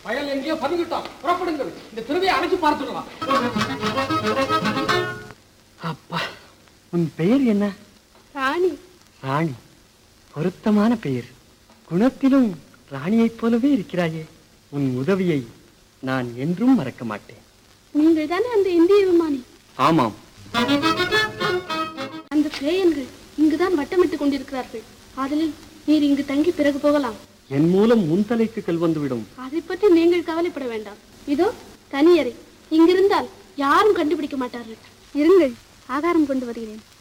பயல் எங்கேயோ பதுங்கிட்டான் புறப்படுங்கள் இந்த திருவையை அணைச்சு பார்த்துடலாம் அப்பா உன் பெயர் என்ன ராணி ராணி பொருத்தமான பெயர் குணத்திலும் ராணியைப் போலவே இருக்கிறாயே உன் உதவியை நான் என்றும் மறக்க மாட்டேன் நீங்கள் தானே அந்த இந்திய விமானி ஆமாம் அந்த பேயன்கள் இங்குதான் வட்டமிட்டுக் கொண்டிருக்கிறார்கள் ஆதலில் நீர் இங்கு தங்கி பிறகு போகலாம் என் மூலம் முன்தலைக்கு கல் வந்துவிடும் அதை பற்றி நீங்கள் கவலைப்பட வேண்டாம் இதோ தனியறை இங்கிருந்தால் யாரும் கண்டுபிடிக்க மாட்டார்கள் இருங்கள் ஆகாரம் கொண்டு வருகிறேன்